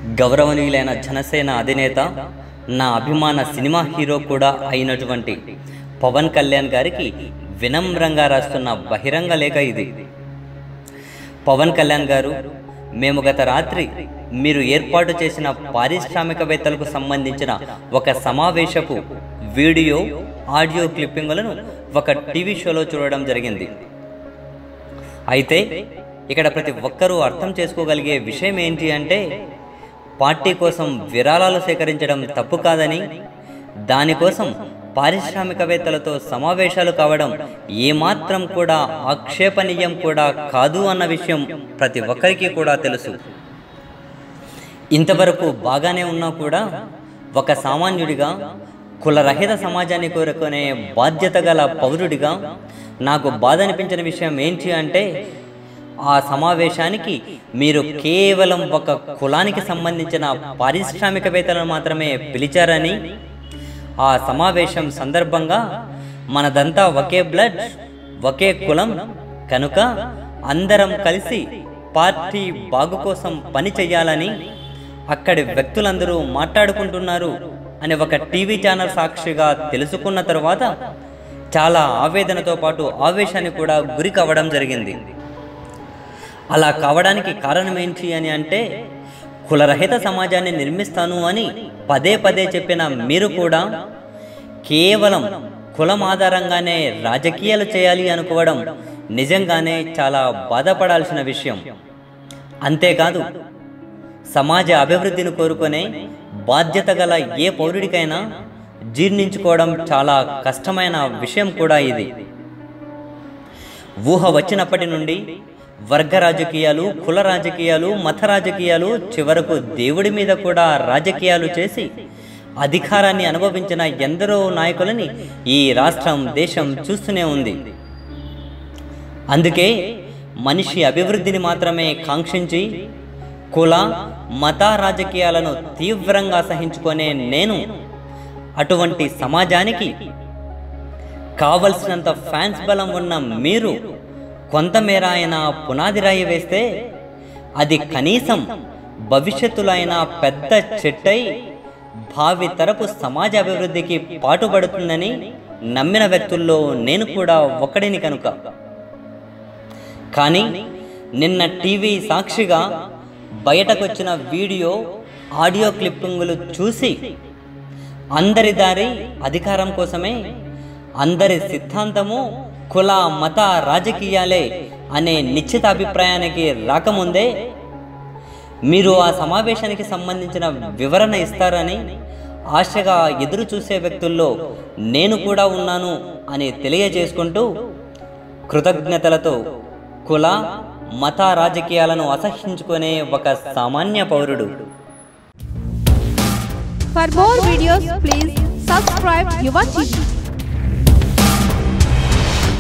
గౌరవనీయులైన జనసేన అధినేత నా అభిమాన సినిమా హీరో కూడా అయినటువంటి పవన్ కళ్యాణ్ గారికి వినమ్రంగా రాస్తున్న బహిరంగ లేఖ ఇది పవన్ కళ్యాణ్ గారు మేము గత రాత్రి మీరు ఏర్పాటు చేసిన పారిశ్రామికవేత్తలకు సంబంధించిన ఒక సమావేశపు వీడియో ఆడియో క్లిప్పింగులను ఒక టీవీ షోలో చూడడం జరిగింది అయితే ఇక్కడ ప్రతి ఒక్కరూ అర్థం చేసుకోగలిగే విషయం ఏంటి అంటే పార్టీ కోసం విరాళాలు సేకరించడం తప్పు కాదని దానికోసం పారిశ్రామికవేత్తలతో సమావేశాలు కావడం ఏమాత్రం కూడా ఆక్షేపణీయం కూడా కాదు అన్న విషయం ప్రతి ఒక్కరికి కూడా తెలుసు ఇంతవరకు బాగానే ఉన్నా కూడా ఒక సామాన్యుడిగా కులరహిత సమాజాన్ని కోరుకునే బాధ్యత గల పౌరుడిగా నాకు బాధ అనిపించిన విషయం ఏంటి అంటే ఆ సమావేశానికి మీరు కేవలం ఒక కులానికి సంబంధించిన పారిశ్రామికవేత్తలను మాత్రమే పిలిచారని ఆ సమావేశం సందర్భంగా మనదంతా ఒకే బ్లడ్ ఒకే కులం కనుక అందరం కలిసి పార్టీ బాగు కోసం పని చేయాలని అక్కడి వ్యక్తులందరూ మాట్లాడుకుంటున్నారు అని ఒక టీవీ ఛానల్ సాక్షిగా తెలుసుకున్న తరువాత చాలా ఆవేదనతో పాటు ఆవేశానికి కూడా గురి కావడం జరిగింది అలా కావడానికి కారణం ఏంటి అని అంటే కులరహిత సమాజాన్ని నిర్మిస్తాను అని పదే పదే చెప్పిన మీరు కూడా కేవలం కులం ఆధారంగానే రాజకీయాలు చేయాలి అనుకోవడం నిజంగానే చాలా బాధపడాల్సిన విషయం అంతేకాదు సమాజ అభివృద్ధిని కోరుకునే బాధ్యత గల ఏ పౌరుడికైనా జీర్ణించుకోవడం చాలా కష్టమైన విషయం కూడా ఇది ఊహ వచ్చినప్పటి నుండి వర్గ రాజకీయాలు కుల రాజకీయాలు మత రాజకీయాలు చివరకు దేవుడి మీద కూడా రాజకీయాలు చేసి అధికారాన్ని అనుభవించిన ఎందరో నాయకులని ఈ రాష్ట్రం దేశం చూస్తూనే ఉంది అందుకే మనిషి అభివృద్ధిని మాత్రమే కాంక్షించి కుల మత రాజకీయాలను తీవ్రంగా సహించుకునే నేను అటువంటి సమాజానికి కావలసినంత ఫ్యాన్స్ బలం ఉన్న మీరు కొంతమేర అయినా పునాది రాయి వేస్తే అది కనీసం భవిష్యత్తులో అయినా పెద్ద చెట్టై భావి తరపు సమాజ అభివృద్ధికి పాటుపడుతుందని నమ్మిన వ్యక్తుల్లో నేను కూడా ఒక్కడిని కనుక కానీ నిన్న టీవీ సాక్షిగా బయటకొచ్చిన వీడియో ఆడియో క్లిప్పింగులు చూసి అందరి దారి అధికారం కోసమే అందరి సిద్ధాంతము కుల మత రాజకీయాలే అనే నిశ్చిత అభిప్రాయానికి రాకముందే మీరు ఆ సమావేశానికి సంబంధించిన వివరణ ఇస్తారని ఆశగా ఎదురు చూసే వ్యక్తుల్లో నేను కూడా ఉన్నాను అని తెలియజేసుకుంటూ కృతజ్ఞతలతో కుల మత రాజకీయాలను అసహించుకునే ఒక సామాన్య పౌరుడు For more videos, please subscribe Yuva TV.